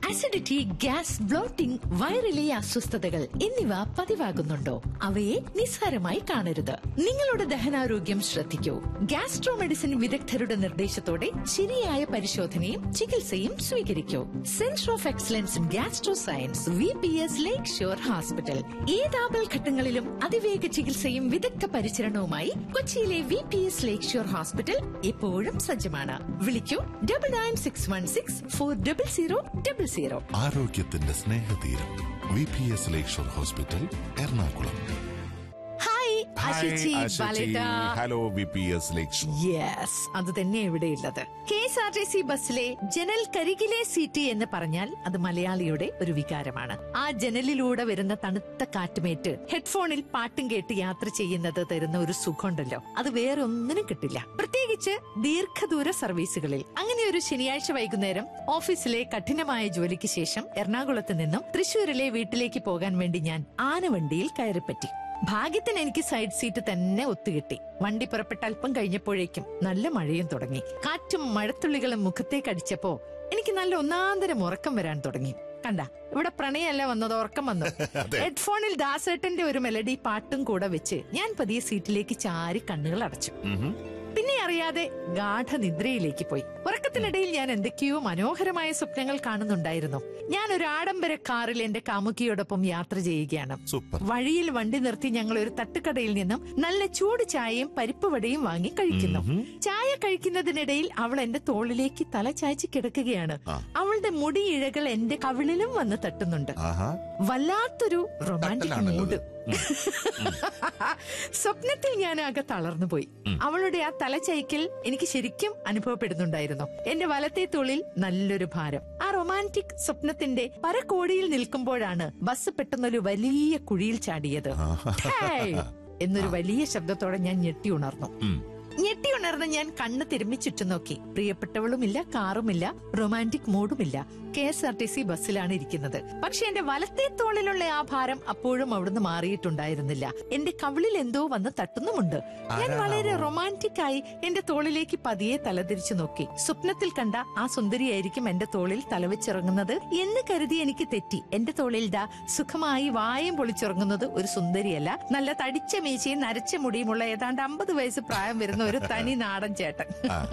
Acidity gas blotting വയറിലെ അസ്വസ്ഥതകൾ എന്നിവ പതിവാകുന്നുണ്ടോ അവയെ നിസ്സാരമായി കാണരുത് നിങ്ങളുടെ ദഹനാരോഗ്യം ശ്രദ്ധിക്കൂ ഗ്യാസ്ട്രോ മെഡിസിൻ വിദഗ്ധരുടെ നിർദ്ദേശത്തോടെ ശരിയായ പരിശോധനയും ചികിത്സയും സ്വീകരിക്കൂ centre of excellence in gastro science V P S Lakeshore hospital ഏതാപൽ ഘട്ടങ്ങളിലും അതിവേഗ ചികിത്സയും വിദഗ്ധ പരിചരണവുമായി കൊച്ചിയിലെ V P S Lakeshore hospital എപ്പോഴും സജ്ജമാണ് വിളിക്കൂ double nine six one six four double zero double zero ആരോഗ്യത്തിന്റെ സ്നേഹതീരം V P S Lakeshore hospital Ernakulam hi ആശിച്ചി ബാലേട്ട hello V P S Lakeshore yes അത് തന്നെ ഇവിടെയുള്ളത് K S R T C ബസ്സിലെ ജനൽ കരികിലെ സീറ്റ് എന്ന് പറഞ്ഞാൽ അത് മലയാളിയുടെ ഒരു വികാരമാണ് ആ ജനലിലൂടെ വരുന്ന തണുത്ത കാറ്റുമേറ്റ് ഹെഡ്ഫോണിൽ പാട്ടും കേട്ട് യാത്ര ചെയ്യുന്നത് തരുന്ന ഒരു സുഖമുണ്ടല്ലോ അത് വേറെ ഒന്നിനും കിട്ടില്ല പ്രത്യേകിച്ച് ദീർഘദൂര സർവീസുകളിൽ അങ്ങനെ ഒരു ശനിയാഴ്ച വൈകുന്നേരം ഓഫീസിലെ കഠിനമായ ജോലിക്ക് ശേഷം എറണാകുളത്ത് നിന്നും തൃശൂരിലെ വീട്ടിലേക്ക് പോകാൻ വേണ്ടി ഞാൻ ആനവണ്ടിയിൽ കയറിപ്പറ്റി ഭാഗ്യത്തിന് എനിക്ക് സൈഡ് സീറ്റ് തന്നെ ഒത്തുകിട്ടി വണ്ടി പുറപ്പെട്ട അല്പം കഴിഞ്ഞപ്പോഴേക്കും നല്ല മഴയും തുടങ്ങി കാറ്റും മഴത്തുള്ളികളും മുഖത്തേക്ക് അടിച്ചപ്പോ എനിക്ക് നല്ല ഒന്നാന്തരം ഉറക്കം വരാൻ തുടങ്ങി കണ്ട ഇവിടെ പ്രണയമല്ല വന്നത് ഉറക്കം വന്നു ഹെഡ്ഫോണിൽ ദാസേട്ടന്റെ ഒരു മെലഡി പാട്ടും കൂടെ വെച്ച് ഞാൻ പതിയെ സീറ്റിലേക്ക് ചാരി കണ്ണുകൾ അടച്ചു പിന്നെ അറിയാതെ ഗാഠനിദ്രയിലേക്ക് പോയി ഉറക്കത്തിനിടയിൽ ഞാൻ എന്തൊക്കെയോ മനോഹരമായ സ്വപ്നങ്ങൾ കാണുന്നുണ്ടായിരുന്നു ഞാൻ ഒരു ആഡംബര കാറിൽ എന്റെ കാമുകിയോടൊപ്പം യാത്ര ചെയ്യുകയാണ് സൂപ്പർ വഴിയിൽ വണ്ടി നിർത്തി ഞങ്ങൾ ഒരു തട്ടുകടയിൽ നിന്നും നല്ല ചൂട് ചായയും പരിപ്പ് വടയും വാങ്ങി കഴിക്കുന്നു ചായ കഴിക്കുന്നതിനിടയിൽ അവൾ എന്റെ തോളിലേക്ക് തല ചായ്ച്ച് കിടക്കുകയാണ് അവളുടെ മുടിയിഴകൾ എന്റെ കവിളിലും വന്ന് തട്ടുന്നുണ്ട് ആഹാ വല്ലാത്തൊരു റൊമാൻറ്റിക് തട്ടലാണല്ലോ മൂഡ് സ്വപ്നത്തിൽ ഞാൻ ആകെ തളർന്നു പോയി അവളുടെ ആ തലച്ചൈക്കൽ എനിക്ക് ശരിക്കും അനുഭവപ്പെടുന്നുണ്ടായിരുന്നു എന്റെ വലത്തെ തൊളിൽ നല്ലൊരു ഭാരം ആ റൊമാൻറ്റിക് സ്വപ്നത്തിന്റെ പരകോടിയിൽ നിൽക്കുമ്പോഴാണ് ബസ് പെട്ടെന്നൊരു വലിയ കുഴിയിൽ ചാടിയത് ഹേയ്! എന്നൊരു വലിയ ശബ്ദത്തോടെ ഞാൻ ഞെട്ടി ഉണർന്നു ഉം. ഞെട്ടി ഉണർന്ന് ഞാൻ കണ്ണ് തിരുമ്മി ചുറ്റും നോക്കി പ്രിയപ്പെട്ടവളുമില്ല കാറുമില്ല റൊമാൻറ്റിക് മൂഡുമില്ല K S R T C ബസ്സിലാണ് ഇരിക്കുന്നത് പക്ഷെ എന്റെ വലത്തെ തോളിലുള്ള ആ ഭാരം അപ്പോഴും അവിടുന്ന് മാറിയിട്ടുണ്ടായിരുന്നില്ല എന്റെ കവിളിൽ എന്തോ വന്ന് തട്ടുന്നുമുണ്ട് ഞാൻ വളരെ റൊമാൻറ്റിക് ആയി എന്റെ തോളിലേക്ക് പതിയെ തലതിരിച്ചു നോക്കി സ്വപ്നത്തിൽ കണ്ട ആ സുന്ദരിയായിരിക്കും എന്റെ തോളിൽ തലവെച്ചിറങ്ങുന്നത് എന്ന് കരുതി എനിക്ക് തെറ്റി എന്റെ തോളിൽ ദാ സുഖമായി വായും പൊളിച്ചിറങ്ങുന്നത് ഒരു സുന്ദരിയല്ല നല്ല തടിച്ച മീശയും നരച്ച മുടിയുമുള്ള ഏതാണ്ട് അമ്പത് വയസ്സ് പ്രായം വരുന്ന ഒരു തനി നാടൻ ചേട്ടൻ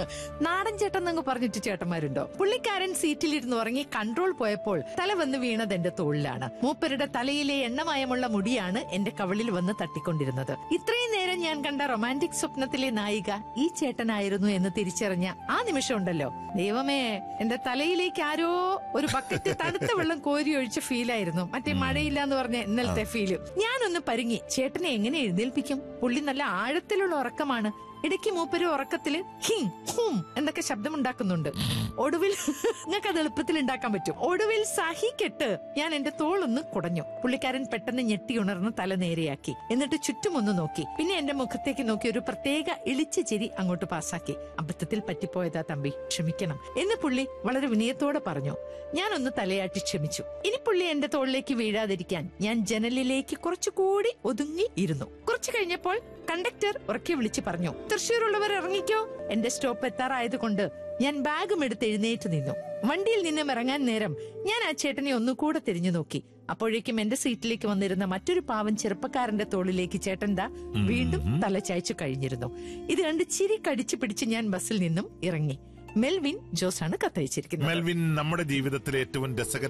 നാടൻ ചേട്ടൻ എന്നങ്ങ് പറഞ്ഞിട്ട് ചേട്ടന്മാരുണ്ടോ പുള്ളിക്കാരൻ സീറ്റിലിരുന്ന് ഉറങ്ങി കൺട്രോൾ പോയപ്പോൾ തല വന്ന് വീണത് എന്റെ തോളിലാണ് മൂപ്പരുടെ തലയിലെ എണ്ണമയമുള്ള മുടിയാണ് എന്റെ കവിളിൽ വന്ന് തട്ടിക്കൊണ്ടിരുന്നത് ഇത്രയും നേരം ഞാൻ കണ്ട റൊമാൻറ്റിക് സ്വപ്നത്തിലെ നായിക ഈ ചേട്ടനായിരുന്നു എന്ന് തിരിച്ചറിഞ്ഞ ആ നിമിഷം ഉണ്ടല്ലോ ദൈവമേ എന്റെ തലയിലേക്ക് ആരോ ഒരു ബക്കറ്റ് തണുത്ത വെള്ളം കോരി ഒഴിച്ച ഫീലായിരുന്നു മറ്റേ മഴയില്ല എന്ന് പറഞ്ഞ ഇന്നലത്തെ ഫീല് ഞാനൊന്ന് പരുങ്ങി ചേട്ടനെ എങ്ങനെ എഴുന്നേൽപ്പിക്കും പുള്ളി നല്ല ആഴത്തിലുള്ള ഉറക്കമാണ് ഇടയ്ക്ക് മൂപ്പര് ഉറക്കത്തില് ഹിം ഹും എന്നൊക്കെ ശബ്ദമുണ്ടാക്കുന്നുണ്ട് ഒടുവിൽ നിങ്ങൾക്ക് അത് എളുപ്പത്തിൽ ഉണ്ടാക്കാൻ പറ്റും ഒടുവിൽ സഹിക്കെട്ട് ഞാൻ എന്റെ തോളൊന്ന് കുടഞ്ഞു പുള്ളിക്കാരൻ പെട്ടെന്ന് ഞെട്ടി ഉണർന്ന് തല നേരെയാക്കി എന്നിട്ട് ചുറ്റുമൊന്ന് നോക്കി പിന്നെ എന്റെ മുഖത്തേക്ക് നോക്കി ഒരു പ്രത്യേക ഇളിച്ച ചിരി അങ്ങോട്ട് പാസാക്കി അബദ്ധത്തിൽ പറ്റിപ്പോയതാ തമ്പി ക്ഷമിക്കണം എന്ന് പുള്ളി വളരെ വിനയത്തോടെ പറഞ്ഞു ഞാനൊന്ന് തലയാട്ടി ക്ഷമിച്ചു ഇനി പുള്ളി എന്റെ തോളിലേക്ക് വീഴാതിരിക്കാൻ ഞാൻ ജനലിലേക്ക് കുറച്ചുകൂടി ഒതുങ്ങി ഇരുന്നു കുറച്ചു കഴിഞ്ഞപ്പോൾ കണ്ടക്ടർ ഉറക്കെ വിളിച്ചു പറഞ്ഞു തൃശ്ശൂരുള്ളവർ ഇറങ്ങിക്കോ എന്റെ സ്റ്റോപ്പ് എത്താറായതുകൊണ്ട് ഞാൻ ബാഗും എടുത്ത് എഴുന്നേറ്റ് നിന്നു വണ്ടിയിൽ നിന്നും ഇറങ്ങാൻ നേരം ഞാൻ ആ ചേട്ടനെ ഒന്നുകൂടെ തിരിഞ്ഞു നോക്കി അപ്പോഴേക്കും എന്റെ സീറ്റിലേക്ക് വന്നിരുന്ന മറ്റൊരു പാവൻ ചെറുപ്പക്കാരന്റെ തോളിലേക്ക് ചേട്ടൻ ദാ വീണ്ടും തല ചായച്ചു കഴിഞ്ഞിരുന്നു ഇത് കണ്ട് ചിരി കടിച്ചു പിടിച്ച് ഞാൻ ബസ്സിൽ നിന്നും ഇറങ്ങി മെൽവിൻ ജോസാണ് കത്തയച്ചിരിക്കുന്നത് മെൽവിൻ നമ്മുടെ ജീവിതത്തിലെ ഏറ്റവും രസകര